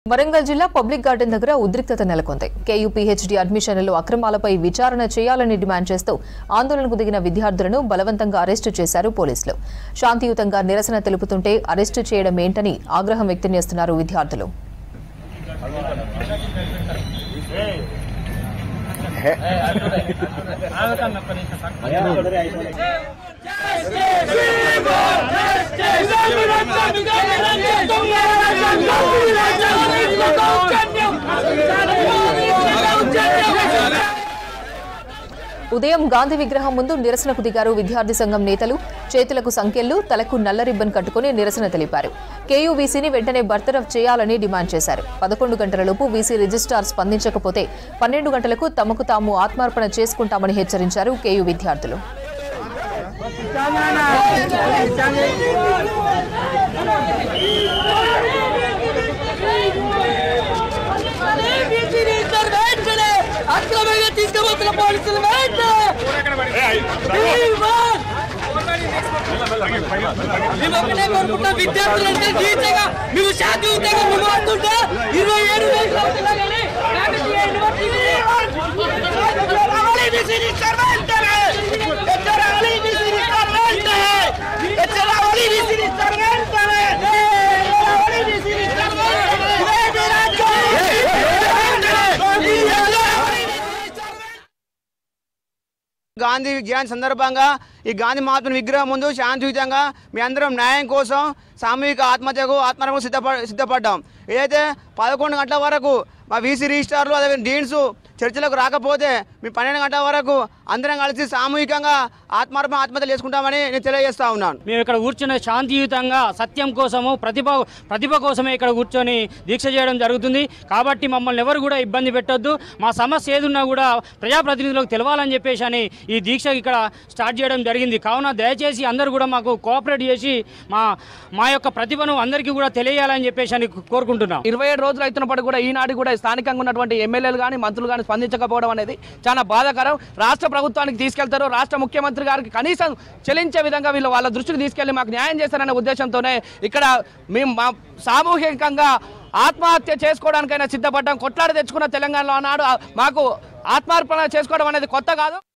వరంగల్ జిల్లా public garden దగ్గర ఉద్రిక్తత నెలకొంది కేయూపీహెచ్డీ అడ్మిషన్లలో అక్రమాలపై విచారణ చేయాలని డిమాండ్ చేస్తూ ఆందోళనకు దిగిన విద్యార్థులను బలవంతంగా అరెస్టు చేశారు పోలీసులు శాంతియుతంగా నిరసన తెలుపుతుంటే అరెస్టు చేయడం ఏంటని ఆగ్రహం వ్యక్తం చేస్తున్నారు విద్యార్థులు ఉదయం గాంధీ విగ్రహం ముందు నిరసనకు దిగారు విద్యార్థి సంఘం నేతలు చేతులకు సంఖ్యలు తలకు నల్ల రిబ్బన్ కట్టుకుని నిరసన తెలిపారు కేయూవీసీని వెంటనే బర్తరఫ్ చేయాలని డిమాండ్ చేశారు పదకొండు గంటలలోపు వీసీ రిజిస్ట్రార్ స్పందించకపోతే పన్నెండు గంటలకు తమకు తాము ఆత్మార్పణ చేసుకుంటామని హెచ్చరించారు కేయూ విద్యార్థులు అక్రమంగా తీసుకుపోతున్న పోలీసులు మేము ఒకటే కోరుకుంటాం విద్యార్థులంటే జీవితంగా మేము శాంతియుతంగా మేము ఆడుతుంటే ఇరవై ఏడు వేలు అవుతున్నా కానీ కాకతీయ యూనివర్సిటీ రావాలి విసిరి సర్వంతరే! రావాలి విసిరి సర్వంతరే! రావాలి విసిరి సర్వంతరే! రావాలి విసిరి సర్వంతరే! ఇదే రాజ్యం! గాంధీ జయంతి సందర్భంగా ఈ గాంధీ మహాత్ముని విగ్రహం ముందు శాంతియుతంగా మీ అందరం న్యాయం కోసం సామూహిక ఆత్మహత్యకు ఆత్మహత్యకు సిద్ధప సిద్ధపడ్డాం ఏదైతే పదకొండు గంటల వరకు మా వీసీ రిజిస్టార్లు అదే డీన్స్ చర్చలకు రాకపోతే మీ పన్నెండు గంటల వరకు అందరం కలిసి సామూహికంగా ఆత్మార్పణ ఆత్మహత్య చేసుకుంటామని నేను తెలియజేస్తా ఉన్నాను మేము ఇక్కడ కూర్చుని శాంతియుతంగా సత్యం కోసము ప్రతిభ ప్రతిభ కోసమే ఇక్కడ కూర్చొని దీక్ష చేయడం జరుగుతుంది కాబట్టి మమ్మల్ని ఎవరు కూడా ఇబ్బంది పెట్టొద్దు మా సమస్య ఏదున్నా కూడా ప్రజాప్రతినిధులకు తెలవాలని చెప్పేసి అని ఈ దీక్ష ఇక్కడ స్టార్ట్ చేయడం జరిగింది కావున దయచేసి అందరూ కూడా మాకు కోఆపరేట్ చేసి మా మా యొక్క ప్రతిభను అందరికీ కూడా తెలియాలని చెప్పేసి అని కోరుకుంటున్నాం ఇరవై ఏడు రోజులు అవుతున్నప్పటికీ కూడా ఈనాడు కూడా స్థానికంగా ఉన్నటువంటి ఎమ్మెల్యేలు కానీ మంత్రులు కానీ స్పందించకపోవడం అనేది చాలా బాధాకరం రాష్ట్ర ప్రభుత్వానికి తీసుకెళ్తారు రాష్ట్ర ముఖ్యమంత్రి గారికి కనీసం చెల్లించే విధంగా వీళ్ళు వాళ్ళ దృష్టికి తీసుకెళ్లి మాకు న్యాయం చేస్తారనే ఉద్దేశంతోనే ఇక్కడ మేము మా సామూహికంగా ఆత్మహత్య చేసుకోవడానికైనా సిద్ధపడ్డాం కొట్లాడి తెచ్చుకున్న తెలంగాణలో ఆనాడు మాకు ఆత్మార్పణ చేసుకోవడం అనేది కొత్త కాదు